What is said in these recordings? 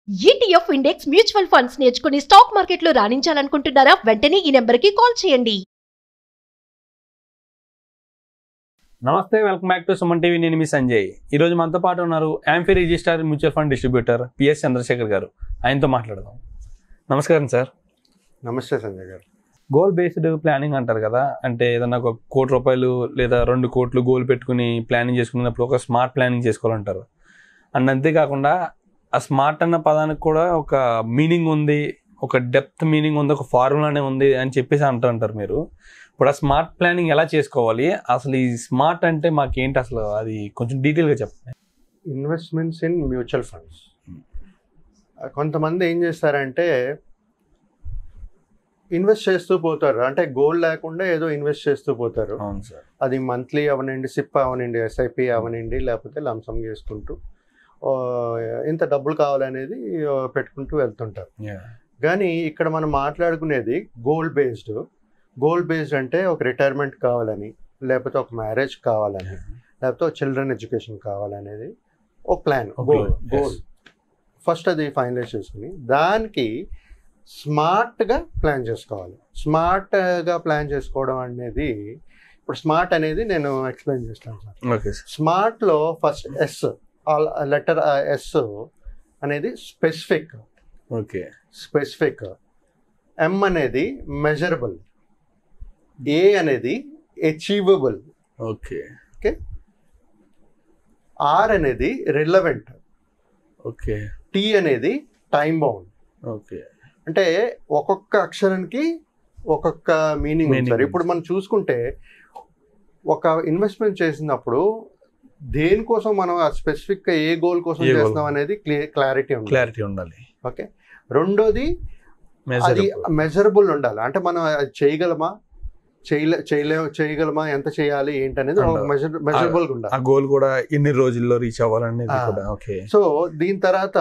ETF index mutual funds నేర్చుకుని stock మార్కెట్లో రాణించాలనుకుంటున్నారా వెంటనే ఈ నెంబర్కి కాల్ చేయండి నమస్తే welcome back to Suman TV నేను మీ సంజయ్ ఈ రోజు మనతో పాటు ఉన్నారు AMFI register mutual fund distributor P S Chandrasekhar గారు ఆయనతో మాట్లాడదాం నమస్కారం సార్ నమస్తే సంజయ్ గారు గోల్ బేస్డ్ ప్లానింగ్ అంటారు కదా అంటే ఏదన్నా ఒక కోటి రూపాయలు లేదా రెండు కోట్లు గోల్ పెట్టుకుని ప్లానింగ్ చేసుకున్నప్పుడు ఒక స్మార్ట్ ప్లానింగ్ చేసుకోవాలంటారు అండ్ అంతేకాకుండా ఆ స్మార్ట్ అన్న పదానికి కూడా ఒక మీనింగ్ ఉంది ఒక డెప్త్ మీనింగ్ ఉంది ఒక ఫార్ములానే ఉంది అని చెప్పేసి అంటూ ఉంటారు మీరు ఇప్పుడు ఆ స్మార్ట్ ప్లానింగ్ ఎలా చేసుకోవాలి అసలు ఈ స్మార్ట్ అంటే మాకేంటి అసలు అది కొంచెం డీటెయిల్గా చెప్పండి ఇన్వెస్ట్మెంట్స్ ఇన్ మ్యూచువల్ ఫండ్స్ కొంతమంది ఏం చేస్తారంటే ఇన్వెస్ట్ చేస్తూ పోతారు అంటే గోల్ లేకుండా ఏదో ఇన్వెస్ట్ చేస్తూ పోతారు అవును సార్ అది మంత్లీ అవనండి సిప్ అవనండి ఎస్ఐపి అవనండి లేకపోతే లంసం చేసుకుంటూ ఆ, ఇంత డబ్బులు కావాలనేది ఆ, పెట్టుకుంటూ వెళ్తుంటారు కానీ ఇక్కడ మనం మాట్లాడుకునేది గోల్ బేస్డ్ గోల్ బేస్డ్ అంటే ఒక రిటైర్మెంట్ కావాలని లేకపోతే ఒక మ్యారేజ్ కావాలని లేకపోతే ఒక చిల్డ్రన్ ఎడ్యుకేషన్ కావాలనేది ఒక ప్లాన్ ఒక goal goal, yes. Goal first అది ఫైనలైజ్ చేసుకుని దానికి స్మార్ట్గా ప్లాన్ చేసుకోవాలి స్మార్ట్గా ప్లాన్ చేసుకోవడం అనేది ఇప్పుడు స్మార్ట్ అనేది నేను ఎక్స్ప్లెయిన్ చేస్తాను సార్ ఓకే సార్ స్మార్ట్లో ఫస్ట్ ఎస్ లెటర్ ఎస్ అనేది స్పెసిఫిక్ ఓకే స్పెసిఫిక్ ఎం అనేది మెజరబుల్ ఏ అనేది అచీవబుల్ ఓకే ఆర్ అనేది రిలవెంట్ ఓకే టీ అనేది టైం బౌండ్ ఓకే అంటే ఒక్కొక్క అక్షరానికి ఒక్కొక్క మీనింగ్ Meaning ఉంటుంది ఉంది. ఇప్పుడు మనం చూసుకుంటే ఒక ఇన్వెస్ట్మెంట్ చేసినప్పుడు దేనికోసం మనం ఆ స్పెసిఫిక్ ఏ గోల్ కోసం ఏ goal? చేస్తున్నాం అనేది క్లారిటీ ఉంది క్లారిటీ ఉండాలి ఓకే రెండోది అది Measurable. మెజరబుల్ ఉండాలి అంటే మనం అది చేయగలమా చేయలే చేయలే చేయగలమా ఎంత చేయాలి ఏంటనేది ఉండాలి. మెజర్ మెజరబుల్ ఆ ఉండాలి గోల్ కూడా ఎన్ని రోజుల్లో రీచ్ అవ్వాలనేది ఆ. కూడా ఓకే సో దీని తర్వాత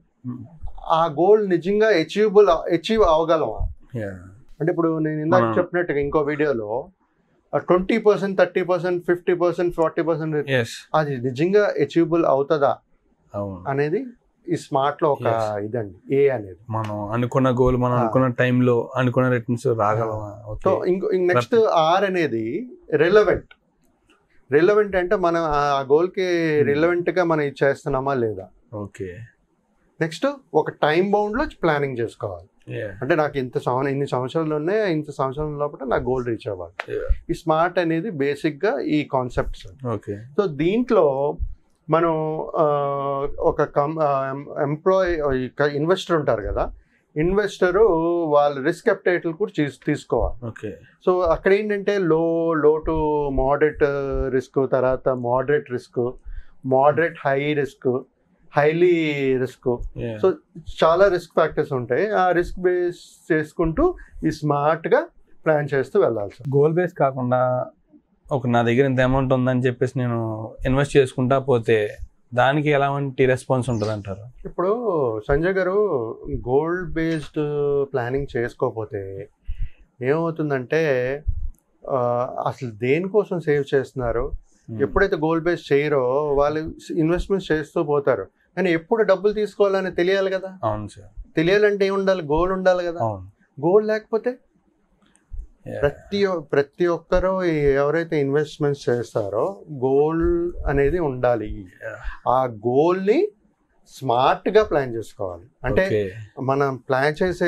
ఆ గోల్ నిజంగా అచీవబుల్ అచీవ్ అవ్వగలమా అంటే ఇప్పుడు నేను ఇందాక మన- చెప్పినట్టుగా ఇంకో వీడియోలో twenty percent thirty percent fifty percent forty percent yes అది నిజంగా అచీవబుల్ అవుతుందా అవును అనేది ఈ స్మార్ట్ లో ఒక Yes. ఇదండి ఏ అనేది మనం అనుకున్న గోల్ మనం ఆ. అనుకున్న టైంలో అనుకున్న రిటర్న్స్ రాగలమా సో ఓకే ఇంకో నెక్స్ట్ ఆర్ అనేది రిలవెంట్ రిలవెంట్ అంటే మనం ఆ గోల్ కి రిలవెంట్ గా మనం ఇది చేస్తున్నామా లేదా ఓకే నెక్స్ట్ ఒక టైం బౌండ్ లో ప్లానింగ్ చేసుకోవాలి అంటే నాకు ఇంత సంవత్సరం ఇన్ని సంవత్సరాలు ఉన్నాయి ఇంత సంవత్సరం లోపల నా గోల్ రీచ్ అవ్వాలి Yeah. ఈ స్మార్ట్ అనేది బేసిక్ గా ఈ కాన్సెప్ట్స్ ఓకే సో దీంట్లో మనం ఆ, ఒక కం ఎంప్లాయీ ఇన్వెస్టర్ ఉంటారు కదా ఇన్వెస్టరు వాళ్ళ రిస్క్ అప్టైట్లు కూడా తీస్- తీసుకోవాలి ఓకే సో అక్కడ ఏంటంటే low low to moderate risk తర్వాత moderate risk moderate high risk highly risk so చాలా రిస్క్ ఫ్యాక్టర్స్ ఉంటాయి ఆ రిస్క్ బేస్ చేసుకుంటూ ఈ స్మార్ట్గా ప్లాన్ చేస్తూ వెళ్ళాలి సార్ గోల్ బేస్ కాకుండా ఒక నా దగ్గర ఇంత అమౌంట్ ఉందని చెప్పేసి నేను ఇన్వెస్ట్ చేసుకుంటా పోతే దానికి ఎలాంటి రెస్పాన్స్ ఉంటుంది అంటారు ఇప్పుడు సంజయ్ గారు గోల్డ్ బేస్డ్ ప్లానింగ్ చేసుకోకపోతే ఏమవుతుందంటే ఆ, అసలు దేనికోసం సేవ్ చేస్తున్నారు ఎప్పుడైతే గోల్డ్ బేస్ చేయరో వాళ్ళు ఇన్వెస్ట్మెంట్స్ చేస్తూ పోతారు కానీ ఎప్పుడు డబ్బులు తీసుకోవాలని తెలియాలి కదా అవును సార్ తెలియాలంటే ఏం ఉండాలి గోల్ ఉండాలి కదా అవును గోల్ లేకపోతే Yeah. ప్రతి ఒ- ప్రతి ఒక్కరూ ఈ- ఎవరైతే ఇన్వెస్ట్మెంట్స్ చేస్తారో గోల్ అనేది ఉండాలి Yeah. ఆ గోల్ని స్మార్ట్గా ప్లాన్ చేసుకోవాలి అంటే Okay. మనం ప్లాన్ చేసే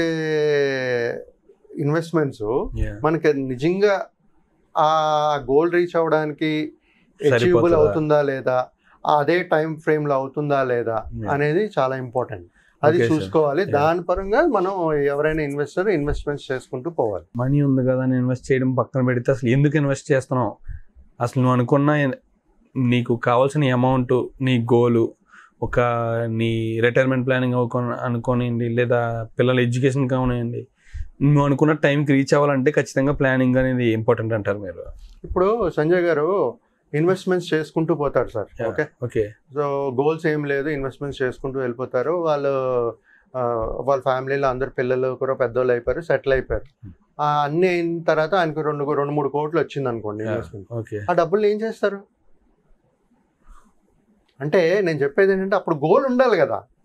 ఇన్వెస్ట్మెంట్స్ Yeah. మనకి నిజంగా ఆ గోల్ రీచ్ అవ్వడానికి అచీవబుల్ సరిపోతుందా? అవుతుందా లేదా అదే టైం ఫ్రేమ్ లో అవుతుందా లేదా Yeah. అనేది చాలా ఇంపార్టెంట్ అది Okay, sir. చూసుకోవాలి Yeah. దాని పరంగా మనం ఎవరైనా ఇన్వెస్టర్ ఇన్వెస్ట్మెంట్స్ చేసుకుంటూ పోవాలి మనీ ఉంది కదా అని ఇన్వెస్ట్ చేయడం పక్కన పెడితే అసలు ఎందుకు ఇన్వెస్ట్ చేస్తున్నావు అసలు నువ్వు అనుకున్న నీకు కావాల్సిన అమౌంట్ నీ గోలు ఒక నీ రిటైర్మెంట్ ప్లానింగ్ అనుకో అనుకోనివ్వండి లేదా పిల్లల ఎడ్యుకేషన్ కావనివ్వండి నువ్వు అనుకున్న టైంకి రీచ్ అవ్వాలంటే ఖచ్చితంగా ప్లానింగ్ అనేది ఇంపార్టెంట్ అంటారు మీరు ఇప్పుడు సంజయ్ గారు ఇన్వెస్ట్మెంట్స్ చేసుకుంటూ పోతారు sir Yeah. Okay okay so goals ఏం లేదు ఇన్వెస్ట్మెంట్స్ చేసుకుంటూ వెళ్ళిపోతారు వాళ్ళు ఆ, వాళ్ళ ఫ్యామిలీలో అందరు పిల్లలు కూడా పెద్దోళ్ళు అయిపోయారు సెటిల్ అయిపోయారు ఆ అన్ని అయిన తర్వాత ఆయనకు రెండు రెండు మూడు కోట్లు వచ్చింది అనుకోండి ఇన్వెస్ట్మెంట్ ఓకే ఆ డబ్బులు ఏం చేస్తారు అంటే నేను చెప్పేది ఏంటంటే అప్పుడు గోల్ ఉండాలి కదా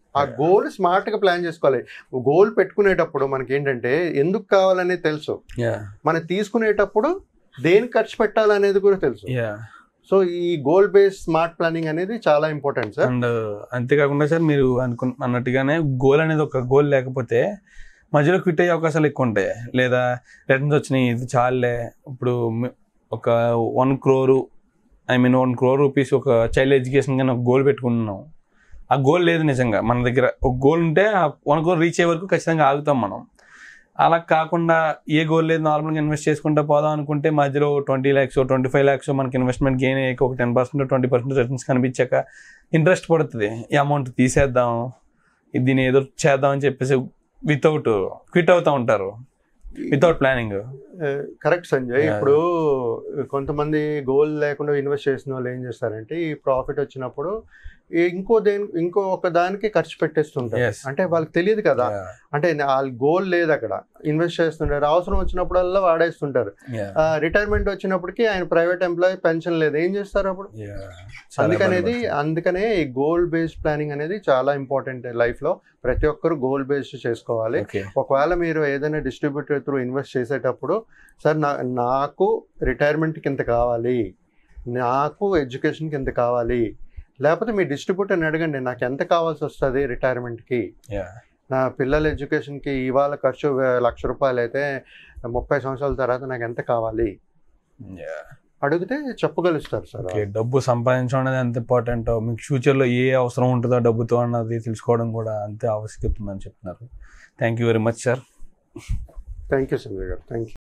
ఆ గోల్ స్మార్ట్ గా ప్లాన్ చేసుకోవాలి గోల్ పెట్టుకునేటప్పుడు మనకి ఏంటంటే ఎందుకు కావాలనేది తెలుసు యా మనం తీసుకునేటప్పుడు దేనికి ఖర్చు పెట్టాలనేది కూడా తెలుసు యా సో ఈ గోల్ బేస్డ్ స్మార్ట్ ప్లానింగ్ అనేది చాలా ఇంపార్టెంట్ సార్ అండ్ అంతేకాకుండా సార్ మీరు అనుకు అన్నట్టుగానే గోల్ అనేది ఒక గోల్ లేకపోతే మధ్యలో క్విట్ అయ్యే అవకాశాలు ఎక్కువ ఉంటాయి లేదా రిటర్న్స్ వచ్చినాయి ఇది చాలే ఇప్పుడు మి- ఒక one crore I mean one crore rupees ఒక చైల్డ్ ఎడ్యుకేషన్ కానీ ఒక గోల్ పెట్టుకుంటున్నాం ఆ గోల్ లేదు నిజంగా మన దగ్గర ఒక గోల్ ఉంటే ఆ వన్ క్రోర్ రీచ్ అయ్యే వరకు ఖచ్చితంగా ఆగుతాం మనం అలా కాకుండా ఏ గోల్ లేదు నార్మల్గా ఇన్వెస్ట్ చేసుకుంటూ పోదాం అనుకుంటే మధ్యలో twenty lakhs twenty five lakhs మనకి ఇన్వెస్ట్మెంట్ గెయిన్ అయ్యాక ఒక ten percent twenty percent returns కనిపించాక ఇంట్రెస్ట్ పడుతుంది ఈ అమౌంట్ తీసేద్దాం ఇది దీన్ని ఏదో చేద్దాం అని చెప్పేసి వితౌట్ క్విట్ అవుతా ఉంటారు without planning correct Sanjay Yeah. ఇప్పుడు కొంతమంది గోల్ లేకుండా ఇన్వెస్ట్ చేసిన వాళ్ళు ఏం చేస్తారంటే ఈ ప్రాఫిట్ వచ్చినప్పుడు ఈ ఇంకో దేని ఇంకో ఒక దానికి ఖర్చు పెట్టేస్తుంటారు Yes. అంటే వాళ్ళకి తెలియదు కదా అంటే వాళ్ళ గోల్ లేదు అక్కడ ఇన్వెస్ట్ చేస్తుంటారు అవసరం వచ్చినప్పుడల్లా వాడేస్తుంటారు రిటైర్మెంట్ వచ్చినప్పటికి ఆయన ప్రైవేట్ ఎంప్లాయీ పెన్షన్ లేదు ఏం చేస్తారు అప్పుడు అందుకనేది అందుకనే ఈ గోల్ బేస్డ్ ప్లానింగ్ అనేది చాలా ఇంపార్టెంట్ లైఫ్ లో ప్రతి ఒక్కరు గోల్ బేస్డ్ చేసుకోవాలి ఓకే ఒకవేళ మీరు ఏదైనా డిస్ట్రిబ్యూటర్ త్రూ ఇన్వెస్ట్ చేసేటప్పుడు సార్ నా నాకు రిటైర్మెంట్కి ఇంత కావాలి నాకు ఎడ్యుకేషన్కి ఇంత కావాలి లేకపోతే మీ డిస్ట్రిబ్యూటర్ని అడగండి నాకు ఎంత కావాల్సి వస్తుంది రిటైర్మెంట్కి నా పిల్లల ఎడ్యుకేషన్కి ఇవాళ ఖర్చు వే- లక్ష రూపాయలు అయితే ముప్పై సంవత్సరాల తర్వాత నాకు ఎంత కావాలి అడిగితే చెప్పగలుగుతారు సార్ ఓకే డబ్బు సంపాదించడం అనేది ఎంత ఇంపార్టెంట్ మీకు ఫ్యూచర్లో ఏ అవసరం ఉంటుందో డబ్బుతో అన్నది తెలుసుకోవడం కూడా అంతే ఆవశ్యకత ఉందని చెప్తున్నారు thank you very much sir thank you Sanjay గారు థ్యాంక్ యూ